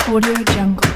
Audio Jungle.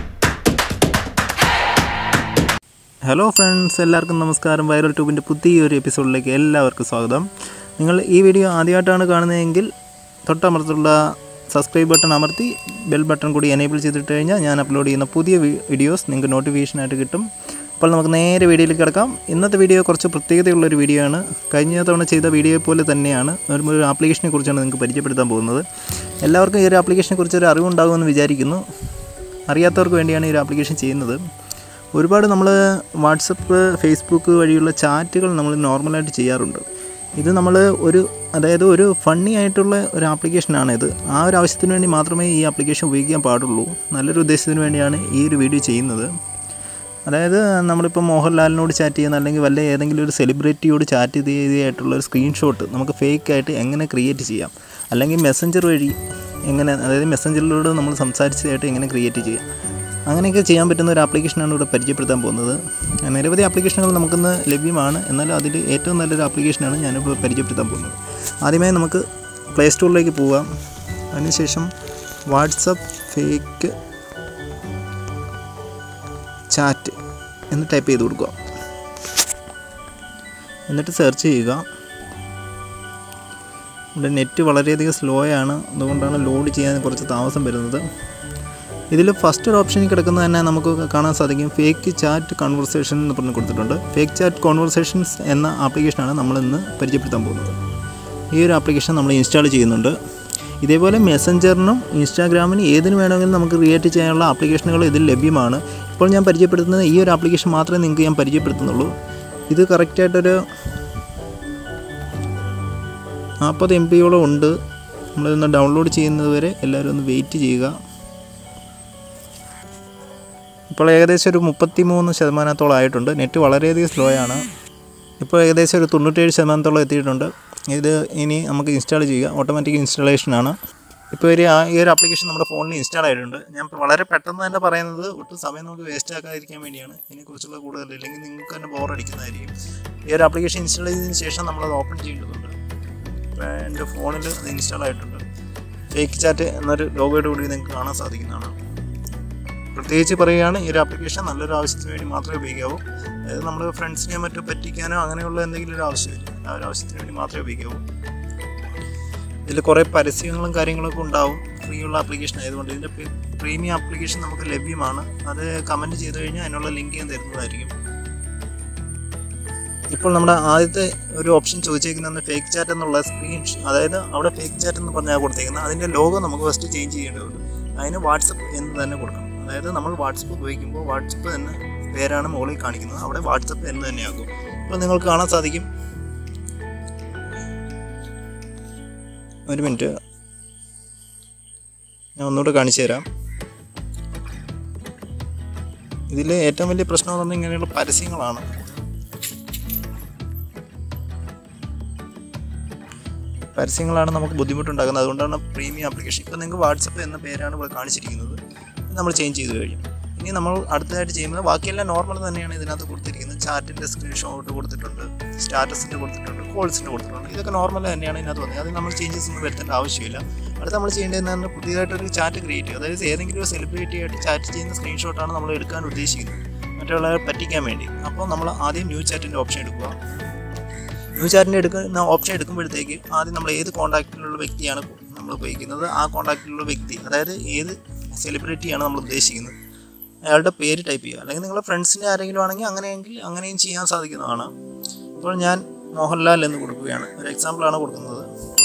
Hello friends എല്ലാവർക്കും നമസ്കാരം viral ട്യൂബിൻ്റെ പുതിയൊരു എപ്പിസോഡിലേക്ക് എല്ലാവർക്കും സ്വാഗതം നിങ്ങൾ ഈ വീഡിയോ ആദ്യമായിട്ടാണ് കാണുന്നതെങ്കിൽ തൊട്ടമർത്തുള്ള സബ്സ്ക്രൈബ് ബട്ടൺ അമർത്തി ബെൽ ബട്ടൺ കൂടി എനേബിൾ ചെയ്തിട്ട് കഴിഞ്ഞാൽ ഞാൻ അപ്ലോഡ് ചെയ്യുന്ന പുതിയ വീ- വീഡിയോസ് നിങ്ങൾക്ക് നോട്ടിഫിക്കേഷനായിട്ട് കിട്ടും അപ്പോൾ നമുക്ക് നേരെ വീഡിയോയിലേക്ക് കിടക്കാം ഇന്നത്തെ വീഡിയോ കുറച്ച് പ്രത്യേകതയുള്ളൊരു വീഡിയോ ആണ് കഴിഞ്ഞ തവണ ചെയ്ത വീഡിയോ പോലെ തന്നെയാണ് ഒരു ഒരു ആപ്ലിക്കേഷനെ കുറിച്ചാണ് നിങ്ങൾക്ക് പരിചയപ്പെടുത്താൻ പോകുന്നത് എല്ലാവർക്കും ഈ ഒരു ആപ്ലിക്കേഷനെ കുറിച്ച് ഒരു അറിവുണ്ടാകുമെന്ന് വിചാരിക്കുന്നു അറിയാത്തവർക്ക് വേണ്ടിയാണ് ഈ ഒരു ആപ്ലിക്കേഷൻ ചെയ്യുന്നത് ഒരുപാട് നമ്മൾ വാട്സപ്പ് ഫേസ്ബുക്ക് വഴിയുള്ള ചാറ്റുകൾ നമ്മൾ നോർമലായിട്ട് ചെയ്യാറുണ്ട് ഇത് നമ്മൾ ഒരു അതായത് ഒരു ഫണ്ണി ആയിട്ടുള്ള ഒരു ആപ്ലിക്കേഷനാണ് ഇത് ആ ഒരു ആവശ്യത്തിന് വേണ്ടി മാത്രമേ ഈ ആപ്ലിക്കേഷൻ ഉപയോഗിക്കാൻ പാടുള്ളൂ നല്ലൊരു ഉദ്ദേശത്തിന് വേണ്ടിയാണ് ഈ ഒരു വീഡിയോ ചെയ്യുന്നത് അതായത് നമ്മളിപ്പോൾ മോഹൻലാലിനോട് ചാറ്റ് ചെയ്യുന്ന അല്ലെങ്കിൽ വല്ല ഏതെങ്കിലും ഒരു സെലിബ്രിറ്റിയോട് ചാറ്റ് ചെയ്തായിട്ടുള്ള ഒരു സ്ക്രീൻഷോട്ട് നമുക്ക് ഫേക്ക് ആയിട്ട് എങ്ങനെ ക്രിയേറ്റ് ചെയ്യാം അല്ലെങ്കിൽ മെസ്സഞ്ചർ വഴി എങ്ങനെ അതായത് മെസ്സഞ്ചറിലൂടെ നമ്മൾ സംസാരിച്ചതായിട്ട് എങ്ങനെ ക്രിയേറ്റ് ചെയ്യാം അങ്ങനെയൊക്കെ ചെയ്യാൻ പറ്റുന്ന ഒരു ആപ്ലിക്കേഷനാണ് ഇവിടെ പരിചയപ്പെടുത്താൻ പോകുന്നത് നിരവധി ആപ്ലിക്കേഷനുകൾ നമുക്കിന്ന് ലഭ്യമാണ് എന്നാൽ അതിൽ ഏറ്റവും നല്ലൊരു ആപ്ലിക്കേഷനാണ് ഞാനിപ്പോൾ പരിചയപ്പെടുത്താൻ പോകുന്നത് ആദ്യമായി നമുക്ക് പ്ലേ സ്റ്റോറിലേക്ക് പോകാം അതിനുശേഷം വാട്സപ്പ് ഫേക്ക് ചാറ്റ് എന്ന് ടൈപ്പ് ചെയ്ത് കൊടുക്കുക എന്നിട്ട് സെർച്ച് ചെയ്യുക ഇവിടെ നെറ്റ് വളരെയധികം സ്ലോ ആണ് അതുകൊണ്ടാണ് ലോഡ് ചെയ്യാൻ കുറച്ച് താമസം വരുന്നത് ഇതിൽ ഫസ്റ്റ് ഒരു ഓപ്ഷനിൽ കിടക്കുന്നത് തന്നെ നമുക്ക് കാണാൻ സാധിക്കും ഫേക്ക് ചാറ്റ് കോൺവെർസേഷൻ എന്ന് പറഞ്ഞ് കൊടുത്തിട്ടുണ്ട് ഫേക്ക് ചാറ്റ് കോൺവെർസേഷൻസ് എന്ന ആപ്ലിക്കേഷനാണ് നമ്മൾ ഇന്ന് പരിചയപ്പെടുത്താൻ പോകുന്നത് ഈ ഒരു ആപ്ലിക്കേഷൻ നമ്മൾ ഇൻസ്റ്റാൾ ചെയ്യുന്നുണ്ട് ഇതേപോലെ മെസ്സഞ്ചറിനും ഇൻസ്റ്റാഗ്രാമിനും ഏതിന് വേണമെങ്കിലും നമുക്ക് ക്രിയേറ്റ് ചെയ്യാനുള്ള ആപ്ലിക്കേഷനുകൾ ഇതിൽ ലഭ്യമാണ് ഇപ്പോൾ ഞാൻ പരിചയപ്പെടുത്തുന്നത് ഈ ഒരു ആപ്ലിക്കേഷൻ മാത്രമേ നിങ്ങൾക്ക് ഞാൻ പരിചയപ്പെടുത്തുന്നുള്ളൂ ഇത് കറക്റ്റായിട്ടൊരു നാൽപ്പത് എം പിയോളം ഉണ്ട് നമ്മളിതൊന്ന് ഡൗൺലോഡ് ചെയ്യുന്നത് വരെ എല്ലാവരും ഒന്ന് വെയിറ്റ് ചെയ്യുക ഇപ്പോൾ ഏകദേശം ഒരു മുപ്പത്തി മൂന്ന് ശതമാനത്തോളം ആയിട്ടുണ്ട് നെറ്റ് വളരെയധികം സ്ലോ ആണ് ഇപ്പോൾ ഏകദേശം ഒരു തൊണ്ണൂറ്റേഴ് ശതമാനത്തോളം എത്തിയിട്ടുണ്ട് ഇത് ഇനി നമുക്ക് ഇൻസ്റ്റാൾ ചെയ്യുക ഓട്ടോമാറ്റിക് ഇൻസ്റ്റാളേഷനാണ് ഇപ്പോൾ ഒരു ആ- ഈ ഒരു ആപ്ലിക്കേഷൻ നമ്മുടെ ഫോണിൽ ഇൻസ്റ്റാൾ ആയിട്ടുണ്ട് ഞാൻ ഇപ്പോൾ വളരെ പെട്ടെന്ന് തന്നെ പറയുന്നത് ഒട്ടും സമയം നമുക്ക് വേസ്റ്റ് ആക്കാതിരിക്കാൻ വേണ്ടിയാണ് ഇതിനെക്കുറിച്ചുള്ള കൂടുതൽ ഇല്ലെങ്കിൽ നിങ്ങൾക്ക് തന്നെ ബോർ അടിക്കുന്നതായിരിക്കും ഈ ഒരു ആപ്ലിക്കേഷൻ ഇൻസ്റ്റാൾ ചെയ്തതിന് ശേഷം നമ്മളത് ഓപ്പൺ ചെയ്യേണ്ടതുണ്ട് ഇപ്പോൾ എൻ്റെ ഫോണിൽ അത് ഇൻസ്റ്റാൾ ആയിട്ടുണ്ട് ഫേക്ക് ചാറ്റ് എന്നൊരു ലോഗോയുടെ കൂടി നിങ്ങൾക്ക് കാണാൻ സാധിക്കുന്നതാണ് പ്രത്യേകിച്ച് പറയുകയാണ് ഈ ഒരു ആപ്ലിക്കേഷൻ നല്ലൊരു ആവശ്യത്തിന് വേണ്ടി മാത്രമേ ഉപയോഗിക്കാവൂ അതായത് നമ്മൾ ഫ്രണ്ട്സിനെ മറ്റോ പറ്റിക്കാനോ അങ്ങനെയുള്ള എന്തെങ്കിലും ഒരു ആവശ്യമില്ല ആ ഒരു ആവശ്യത്തിന് വേണ്ടി മാത്രമേ ഉപയോഗിക്കാവൂ ഇതിൽ കുറേ പരസ്യങ്ങളും കാര്യങ്ങളൊക്കെ ഉണ്ടാവും ഫ്രീ ഉള്ള ആപ്ലിക്കേഷൻ ആയതുകൊണ്ട് ഇതിൻ്റെ പ്രീമിയം ആപ്ലിക്കേഷൻ നമുക്ക് ലഭ്യമാണ് അത് കമൻറ്റ് ചെയ്ത് കഴിഞ്ഞാൽ അതിനുള്ള ലിങ്ക് ഞാൻ തരുന്നതായിരിക്കും ഇപ്പോൾ നമ്മുടെ ആദ്യത്തെ ഒരു ഓപ്ഷൻ ചോദിച്ചേക്കുന്നത് ഫേക്ക് ചാറ്റ് എന്നുള്ള സ്ക്രീൻ അതായത് അവിടെ ഫേക്ക് ചാറ്റ് എന്ന് പറഞ്ഞാൽ കൊടുത്തേക്കുന്നത് അതിൻ്റെ ലോഗോ നമുക്ക് ഫസ്റ്റ് ചേഞ്ച് ചെയ്യേണ്ടതുണ്ട് അതിന് വാട്സപ്പ് എന്ന് തന്നെ കൊടുക്കണം അതായത് നമ്മൾ വാട്സപ്പ് ഉപയോഗിക്കുമ്പോൾ വാട്സപ്പ് എന്ന പേരാണ് മുകളിൽ കാണിക്കുന്നത് അവിടെ വാട്സപ്പ് എന്ന് തന്നെയാകും ഇപ്പോൾ നിങ്ങൾക്ക് കാണാൻ സാധിക്കും ഒരു മിനിറ്റ് ഞാൻ ഒന്നുകൂടെ കാണിച്ചു തരാം ഇതിൽ ഏറ്റവും വലിയ പ്രശ്നം എന്ന് പറഞ്ഞാൽ ഇങ്ങനെയുള്ള പരസ്യങ്ങളാണ് പരസ്യങ്ങളാണ് നമുക്ക് ബുദ്ധിമുട്ടുണ്ടാക്കുന്നത് അതുകൊണ്ടാണ് പ്രീമിയം ആപ്ലിക്കേഷൻ ഇപ്പോൾ നിങ്ങൾക്ക് വാട്സപ്പ് എന്ന പേരാണ് ഇവിടെ കാണിച്ചിരിക്കുന്നത് ഇത് നമ്മൾ ചേഞ്ച് ചെയ്ത് കഴിയും ഇനി നമ്മൾ അടുത്തതായിട്ട് ചെയ്യുന്നത് ബാക്കിയെല്ലാം നോർമൽ തന്നെയാണ് ഇതിനകത്ത് കൊടുത്തിരിക്കുന്നത് ചാറ്റിൻ്റെ സ്ക്രീൻഷോട്ട് കൊടുത്തിട്ടുണ്ട് സ്റ്റാറ്റസിൻ്റെ കൊടുത്തിട്ടുണ്ട് കോൾസിൻ്റെ കൊടുത്തിട്ടുണ്ട് ഇതൊക്കെ നോർമൽ തന്നെയാണ് ഇതിനകത്ത് വന്നത് അത് നമ്മൾ ചേഞ്ചസ് ഒന്നും വരുത്തേണ്ട ആവശ്യമില്ല അടുത്ത് നമ്മൾ ചെയ്യേണ്ടതെന്ന് പുതിയതായിട്ടൊരു ചാറ്റ് ക്രിയേറ്റ് ചെയ്യുക അതായത് ഏതെങ്കിലും ഒരു സെലിബ്രിറ്റി ആയിട്ട് ചാറ്റ് ചെയ്യുന്ന സ്ക്രീൻഷോട്ടാണ് നമ്മൾ എടുക്കാൻ ഉദ്ദേശിക്കുന്നത് മറ്റുള്ളവരെ പറ്റിക്കാൻ വേണ്ടി അപ്പോൾ നമ്മൾ ആദ്യം ന്യൂ ചാറ്റിൻ്റെ ഓപ്ഷൻ എടുക്കുക ന്യൂ ചാറ്റിൻ്റെ എടുക്കുന്ന ഓപ്ഷൻ എടുക്കുമ്പോഴത്തേക്ക് ആദ്യം നമ്മൾ ഏത് കോൺടാക്റ്റിലുള്ള വ്യക്തിയാണ് നമ്മൾ ഉപയോഗിക്കുന്നത് ആ കോൺടാക്റ്റിലുള്ള വ്യക്തി അതായത് ഏത് സെലിബ്രിറ്റിയാണ് നമ്മൾ ഉദ്ദേശിക്കുന്നത് അയാളുടെ പേര് ടൈപ്പ് ചെയ്യുക അല്ലെങ്കിൽ നിങ്ങളുടെ ഫ്രണ്ട്സിൻ്റെ ആരെങ്കിലും ആണെങ്കിൽ അങ്ങനെയെങ്കിൽ അങ്ങനെയും ചെയ്യാൻ സാധിക്കുന്നതാണ് ഇപ്പോൾ ഞാൻ മോഹൻലാൽ എന്ന് കൊടുക്കുകയാണ് ഒരു എക്സാമ്പിളാണ് കൊടുക്കുന്നത്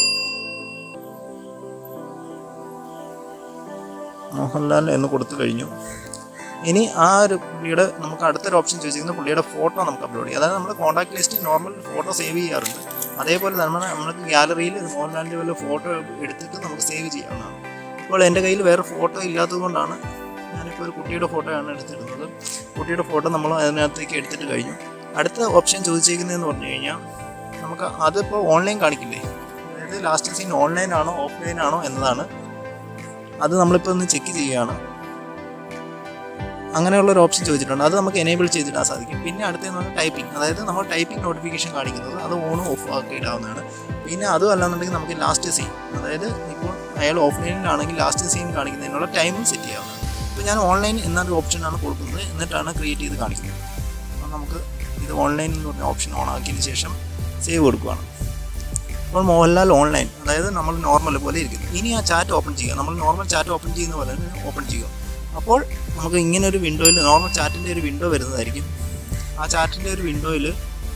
മോഹൻലാൽ എന്ന് കൊടുത്തു കഴിഞ്ഞു ഇനി ആ ഒരു പുള്ളിയുടെ നമുക്ക് അടുത്തൊരു ഓപ്ഷൻ ചോദിച്ചിരിക്കുന്നത് പുള്ളിയുടെ ഫോട്ടോ നമുക്ക് അപ്ലോഡ് ചെയ്യാം അതായത് നമ്മൾ കോൺടാക്ട് ലിസ്റ്റിൽ നോർമൽ ഫോട്ടോ സേവ് ചെയ്യാറുണ്ട് അതേപോലെ തന്നെ നമുക്ക് ഗാലറിയിൽ മോഹൻലാലിൻ്റെ വല്ല ഫോട്ടോ എടുത്തിട്ട് നമുക്ക് സേവ് ചെയ്യാവുന്നതാണ് ഇപ്പോൾ എൻ്റെ കയ്യിൽ വേറെ ഫോട്ടോ ഇല്ലാത്തത് കൊണ്ടാണ് ഞാനിപ്പോൾ ഒരു കുട്ടിയുടെ ഫോട്ടോയാണ് എടുത്തിടുന്നത് കുട്ടിയുടെ ഫോട്ടോ നമ്മൾ അതിനകത്തേക്ക് എടുത്തിട്ട് കഴിഞ്ഞു അടുത്ത ഓപ്ഷൻ ചോദിച്ചേക്കുന്നതെന്ന് പറഞ്ഞു കഴിഞ്ഞാൽ നമുക്ക് അതിപ്പോൾ ഓൺലൈൻ കാണിക്കില്ലേ അതായത് ലാസ്റ്റ് സീൻ ഓൺലൈൻ ആണോ ഓഫ്ലൈൻ ആണോ എന്നതാണ് അത് നമ്മളിപ്പോൾ ഒന്ന് ചെക്ക് ചെയ്യുകയാണ് അങ്ങനെയുള്ള ഒരു ഓപ്ഷൻ ചോദിച്ചിട്ടുണ്ട് അത് നമുക്ക് എനേബിൾ ചെയ്തിടാൻ സാധിക്കും പിന്നെ അടുത്തതെന്ന് പറഞ്ഞാൽ ടൈപ്പിംഗ് അതായത് നമ്മൾ ടൈപ്പിംഗ് നോട്ടിഫിക്കേഷൻ കാണിക്കുന്നത് അത് ഓണും ഓഫ് ആക്കി ഇടാവുന്നതാണ് പിന്നെ അതും അല്ലാന്നുണ്ടെങ്കിൽ നമുക്ക് ലാസ്റ്റ് സീൻ അതായത് ഇപ്പോൾ അയാൾ ഓഫ്ലൈനിലാണെങ്കിൽ ലാസ്റ്റ് സീൻ കാണിക്കുന്നതിനുള്ള ടൈമും സെറ്റ് ചെയ്യാവുന്നതാണ് ഇപ്പോൾ ഇപ്പോൾ ഞാൻ ഓൺലൈൻ എന്നൊരു ഓപ്ഷനാണ് കൊടുക്കുന്നത് എന്നിട്ടാണ് ക്രിയേറ്റ് ചെയ്ത് കാണിക്കുന്നത് അപ്പോൾ നമുക്ക് ഇത് ഓൺലൈൻ എന്ന് പറഞ്ഞ ഓപ്ഷൻ ഓൺ ആക്കിയതിന് ശേഷം സേവ് കൊടുക്കുകയാണ് അപ്പോൾ മോഹൻലാൽ ഓൺലൈൻ അതായത് നമ്മൾ നോർമൽ പോലെ ഇരിക്കുന്നു ഇനി ആ ചാറ്റ് ഓപ്പൺ ചെയ്യുക നമ്മൾ നോർമൽ ചാറ്റ് ഓപ്പൺ ചെയ്യുന്ന പോലെ തന്നെ ഓപ്പൺ ചെയ്യുക അപ്പോൾ നമുക്ക് ഇങ്ങനെ ഒരു വിൻഡോയിൽ നോർമൽ ചാറ്റിൻ്റെ ഒരു വിൻഡോ വരുന്നതായിരിക്കും ആ ചാറ്റിൻ്റെ ഒരു വിൻഡോയിൽ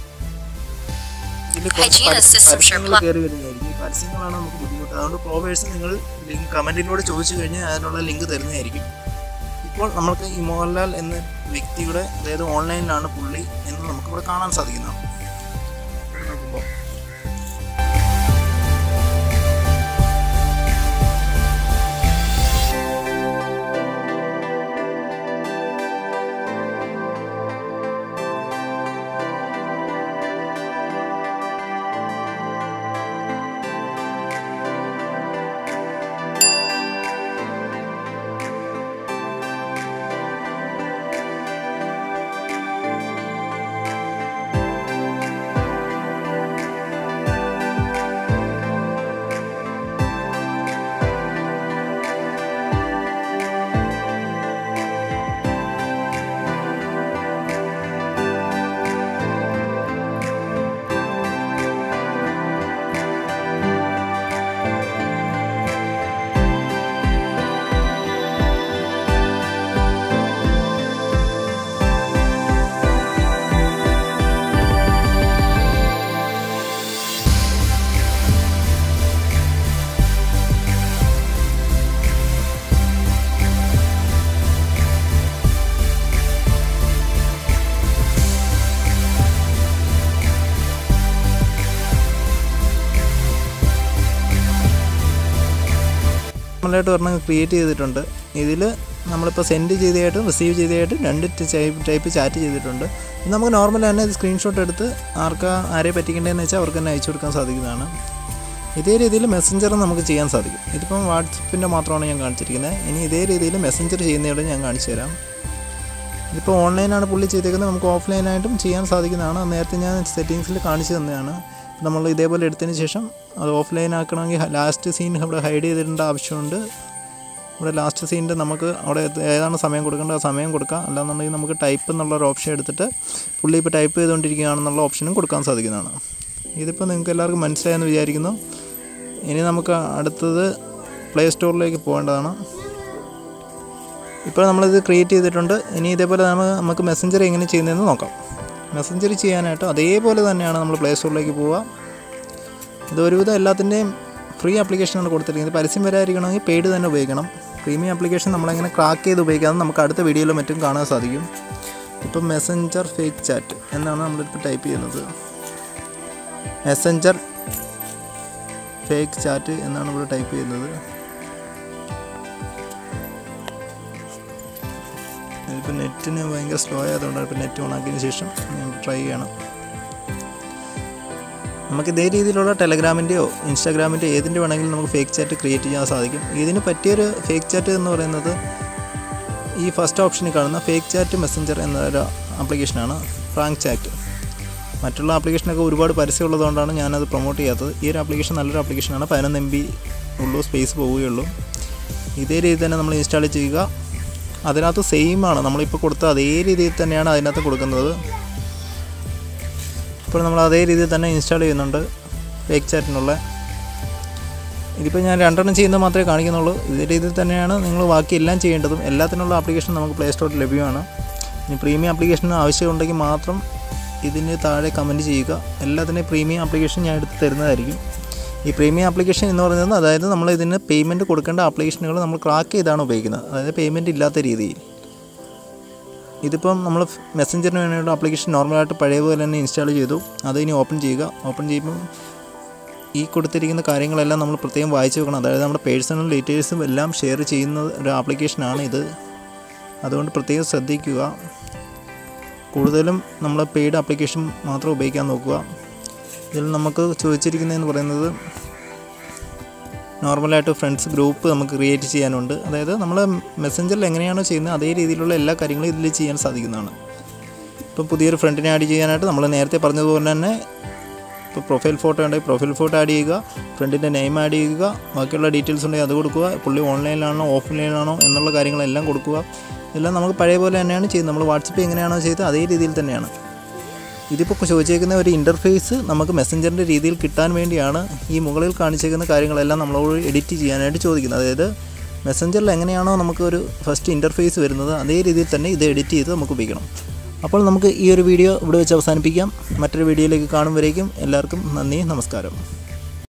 ഇതിൽ കുറച്ച് Hygiene പരസ്യ- system പരസ്യങ്ങൾ sure. കയറി വരുന്നതായിരിക്കും ഈ പരസ്യങ്ങളാണ് നമുക്ക് ബുദ്ധിമുട്ട് അതുകൊണ്ട് പ്രോവേഴ്സ് നിങ്ങൾ ലിങ്ക് കമൻറ്റിലൂടെ ചോദിച്ചു കഴിഞ്ഞാൽ അതിനുള്ള ലിങ്ക് തരുന്നതായിരിക്കും ഇപ്പോൾ നമുക്ക് ഈ മോഹൻലാൽ എന്ന വ്യക്തിയുടെ അതായത് ഓൺലൈനിലാണ് പുള്ളി എന്ന് നമുക്കിവിടെ കാണാൻ സാധിക്കുന്നതാണ് ഇവിടെ നോക്കുമ്പോൾ നമ്മളായിട്ട് ഒരെണ്ണം ക്രിയേറ്റ് ചെയ്തിട്ടുണ്ട് ഇതിൽ നമ്മളിപ്പോൾ സെൻഡ് ചെയ്തതായിട്ടും റിസീവ് ചെയ്തതായിട്ടും രണ്ട് ടൈപ്പ് ടൈപ്പ് ചാറ്റ് ചെയ്തിട്ടുണ്ട് ഇത് നമുക്ക് നോർമൽ തന്നെ ഇത് സ്ക്രീൻഷോട്ട് എടുത്ത് ആർക്കാ ആരെ പറ്റിക്കേണ്ടതെന്ന് വെച്ചാൽ അവർക്ക് തന്നെ അയച്ചു കൊടുക്കാൻ സാധിക്കുന്നതാണ് ഇതേ രീതിയിൽ മെസ്സഞ്ചർ നമുക്ക് ചെയ്യാൻ സാധിക്കും ഇതിപ്പം വാട്സപ്പിൻ്റെ മാത്രമാണ് ഞാൻ കാണിച്ചിരിക്കുന്നത് ഇനി ഇതേ രീതിയിൽ മെസ്സഞ്ചർ ചെയ്യുന്നതോടെ ഞാൻ കാണിച്ചു തരാം ഇതിപ്പോൾ ഓൺലൈനാണ് പുള്ളി ചെയ്തേക്കുന്നത് നമുക്ക് ഓഫ്ലൈനായിട്ടും ചെയ്യാൻ സാധിക്കുന്നതാണ് നേരത്തെ ഞാൻ സെറ്റിങ്സിൽ കാണിച്ചു തന്നെയാണ് നമ്മൾ ഇതേപോലെ എടുത്തതിന് ശേഷം അത് ഓഫ്ലൈൻ ആക്കണമെങ്കിൽ ലാസ്റ്റ് സീൻ ഇവിടെ ഹൈഡ് ചെയ്തിടേണ്ട ആവശ്യമുണ്ട് ഇവിടെ ലാസ്റ്റ് സീനിൻ്റെ നമുക്ക് അവിടെ ഏതാണ് സമയം കൊടുക്കേണ്ടത് ആ സമയം കൊടുക്കാം അല്ലാന്നുണ്ടെങ്കിൽ നമുക്ക് ടൈപ്പ് എന്നുള്ള ഒരു ഓപ്ഷൻ എടുത്തിട്ട് പുള്ളി ഇപ്പോൾ ടൈപ്പ് ചെയ്തുകൊണ്ടിരിക്കുകയാണെന്നുള്ള ഓപ്ഷനും കൊടുക്കാൻ സാധിക്കുന്നതാണ് ഇതിപ്പോൾ നിങ്ങൾക്ക് എല്ലാവർക്കും മനസ്സിലായെന്ന് വിചാരിക്കുന്നു ഇനി നമുക്ക് അടുത്തത് പ്ലേ സ്റ്റോറിലേക്ക് പോകേണ്ടതാണ് ഇപ്പോൾ നമ്മളിത് ക്രിയേറ്റ് ചെയ്തിട്ടുണ്ട് ഇനി ഇതേപോലെ നമ്മൾ നമുക്ക് മെസ്സഞ്ചർ എങ്ങനെ ചെയ്യുന്നതെന്ന് നോക്കാം മെസ്സഞ്ചർ ചെയ്യാനായിട്ട് അതേപോലെ തന്നെയാണ് നമ്മൾ പ്ലേ സ്റ്റോറിലേക്ക് പോവുക ഇത് ഒരുവിധം എല്ലാത്തിൻ്റെയും ഫ്രീ ആപ്ലിക്കേഷനാണ് കൊടുത്തിരിക്കുന്നത് പരസ്യം വരാതിരിക്കണമെങ്കിൽ പെയ്ഡ് തന്നെ ഉപയോഗിക്കണം പ്രീമിയം ആപ്ലിക്കേഷൻ നമ്മളെങ്ങനെ ക്രാക്ക് ചെയ്ത് ഉപയോഗിക്കാമെന്ന് നമുക്ക് അടുത്ത വീഡിയോയിലും മറ്റും കാണാൻ സാധിക്കും ഇപ്പം മെസ്സഞ്ചർ ഫേക്ക് ചാറ്റ് എന്നാണ് നമ്മളിപ്പോൾ ടൈപ്പ് ചെയ്യുന്നത് മെസ്സഞ്ചർ ഫേക്ക് ചാറ്റ് എന്നാണ് ഇവിടെ ടൈപ്പ് ചെയ്യുന്നത് ഇതിപ്പോൾ നെറ്റിന് ഭയങ്കര സ്ലോ ആയതുകൊണ്ടാണ് ഇപ്പോൾ നെറ്റ് ഓൺ ആക്കിയതിന് ശേഷം ഞാൻ ട്രൈ ചെയ്യണം നമുക്ക് ഇതേ രീതിയിലുള്ള ടെലഗ്രാമിൻ്റെയോ ഇൻസ്റ്റാഗ്രാമിൻ്റെയോ ഏതിൻ്റെ വേണമെങ്കിലും നമുക്ക് ഫേക്ക് ചാറ്റ് ക്രിയേറ്റ് ചെയ്യാൻ സാധിക്കും ഇതിന് പറ്റിയൊരു ഫേക്ക് ചാറ്റ് എന്ന് പറയുന്നത് ഈ ഫസ്റ്റ് ഓപ്ഷനിൽ കാണുന്ന ഫേക്ക് ചാറ്റ് മെസ്സഞ്ചർ എന്നൊരു ആപ്ലിക്കേഷനാണ് ഫ്രാങ്ക് ചാറ്റ് മറ്റുള്ള ആപ്ലിക്കേഷനൊക്കെ ഒരുപാട് പരസ്യം ഉള്ളതുകൊണ്ടാണ് ഞാനത് പ്രൊമോട്ട് ചെയ്യാത്തത് ഈ ഒരു ആപ്ലിക്കേഷൻ നല്ലൊരു ആപ്ലിക്കേഷനാണ് പതിനൊന്ന് എം ബി ഉള്ളൂ സ്പേസ് പോവുകയുള്ളൂ ഇതേ രീതി തന്നെ നമ്മൾ ഇൻസ്റ്റാൾ ചെയ്യുക അതിനകത്ത് സെയിം ആണ് നമ്മളിപ്പോൾ കൊടുത്ത അതേ രീതിയിൽ തന്നെയാണ് അതിനകത്ത് കൊടുക്കുന്നത് ഇപ്പോൾ നമ്മൾ അതേ രീതിയിൽ തന്നെ ഇൻസ്റ്റാൾ ചെയ്യുന്നുണ്ട് ഫേക്ക് ചാറ്റിനുള്ള ഇതിപ്പോൾ ഞാൻ രണ്ടെണ്ണം ചെയ്യുന്നത് മാത്രമേ കാണിക്കുന്നുള്ളൂ ഇതേ രീതിയിൽ തന്നെയാണ് നിങ്ങൾ ബാക്കി എല്ലാം ചെയ്യേണ്ടതും എല്ലാത്തിനുള്ള ആപ്ലിക്കേഷൻ നമുക്ക് പ്ലേ സ്റ്റോറിൽ ലഭ്യമാണ് ഇനി പ്രീമിയം ആപ്ലിക്കേഷൻ ആവശ്യമുണ്ടെങ്കിൽ മാത്രം ഇതിന് താഴെ കമൻറ്റ് ചെയ്യുക എല്ലാത്തിൻ്റെയും പ്രീമിയം ആപ്ലിക്കേഷൻ ഞാൻ എടുത്ത് തരുന്നതായിരിക്കും ഈ പ്രീമിയം ആപ്ലിക്കേഷൻ എന്ന് പറയുന്നത് അതായത് നമ്മൾ ഇതിന് പേയ്മെൻറ്റ് കൊടുക്കേണ്ട ആപ്ലിക്കേഷനുകൾ നമ്മൾ ക്രാക്ക് ചെയ്താണ് ഉപയോഗിക്കുന്നത് അതായത് പേയ്മെൻറ്റ് ഇല്ലാത്ത രീതിയിൽ ഇതിപ്പം നമ്മൾ മെസ്സഞ്ചറിന് വേണ്ടിയുള്ള ആപ്ലിക്കേഷൻ നോർമലായിട്ട് പഴയ പോലെ തന്നെ ഇൻസ്റ്റാൾ ചെയ്തു അത് ഇനി ഓപ്പൺ ചെയ്യുക ഓപ്പൺ ചെയ്യുമ്പം ഈ കൊടുത്തിരിക്കുന്ന കാര്യങ്ങളെല്ലാം നമ്മൾ പ്രത്യേകം വായിച്ചു വെക്കണം അതായത് നമ്മുടെ പേഴ്സണൽ ഡീറ്റെയിൽസും എല്ലാം ഷെയർ ചെയ്യുന്ന ഒരു ആപ്ലിക്കേഷനാണ് ഇത് അതുകൊണ്ട് പ്രത്യേകം ശ്രദ്ധിക്കുക കൂടുതലും നമ്മൾ പെയ്ഡ് ആപ്ലിക്കേഷൻ മാത്രം ഉപയോഗിക്കാൻ നോക്കുക ഇതിൽ നമുക്ക് ചോദിച്ചിരിക്കുന്നതെന്ന് പറയുന്നത് നോർമലായിട്ട് ഫ്രണ്ട്സ് ഗ്രൂപ്പ് നമുക്ക് ക്രിയേറ്റ് ചെയ്യാനുണ്ട് അതായത് നമ്മൾ മെസ്സഞ്ചറിൽ എങ്ങനെയാണോ ചെയ്യുന്നത് അതേ രീതിയിലുള്ള എല്ലാ കാര്യങ്ങളും ഇതിൽ ചെയ്യാൻ സാധിക്കുന്നതാണ് ഇപ്പം പുതിയൊരു ഫ്രണ്ടിനെ ആഡ് ചെയ്യാനായിട്ട് നമ്മൾ നേരത്തെ പറഞ്ഞതുപോലെ തന്നെ ഇപ്പോൾ പ്രൊഫൈൽ ഫോട്ടോ ഉണ്ടെങ്കിൽ പ്രൊഫൈൽ ഫോട്ടോ ആഡ് ചെയ്യുക ഫ്രണ്ടിൻ്റെ നെയിം ആഡ് ചെയ്യുക ബാക്കിയുള്ള ഡീറ്റെയിൽസ് ഉണ്ടെങ്കിൽ അത് കൊടുക്കുക പുള്ളി ഓൺലൈനിലാണോ ഓഫ്ലൈനാണോ എന്നുള്ള കാര്യങ്ങളെല്ലാം കൊടുക്കുക ഇതെല്ലാം നമുക്ക് പഴയ പോലെ തന്നെയാണ് ചെയ്യുന്നത് നമ്മൾ വാട്സപ്പ് എങ്ങനെയാണോ ചെയ്തത് അതേ രീതിയിൽ തന്നെയാണ് ഇതിപ്പോൾ ചോദിച്ചേക്കുന്ന ഒരു ഇൻ്റർഫേസ് നമുക്ക് മെസ്സഞ്ചറിൻ്റെ രീതിയിൽ കിട്ടാൻ വേണ്ടിയാണ് ഈ മുകളിൽ കാണിച്ചേക്കുന്ന കാര്യങ്ങളെല്ലാം നമ്മളോട് എഡിറ്റ് ചെയ്യാനായിട്ട് ചോദിക്കുന്നത് അതായത് മെസ്സഞ്ചറിൽ എങ്ങനെയാണോ നമുക്ക് ഒരു ഫസ്റ്റ് ഇൻ്റർഫേസ് വരുന്നത് അതേ രീതിയിൽ തന്നെ ഇത് എഡിറ്റ് ചെയ്ത് നമുക്ക് ഉപയോഗിക്കണം അപ്പോൾ നമുക്ക് ഈ ഒരു വീഡിയോ ഇവിടെ വെച്ച് അവസാനിപ്പിക്കാം മറ്റൊരു വീഡിയോയിലേക്ക് കാണുമ്പോഴേക്കും എല്ലാവർക്കും നന്ദി നമസ്കാരം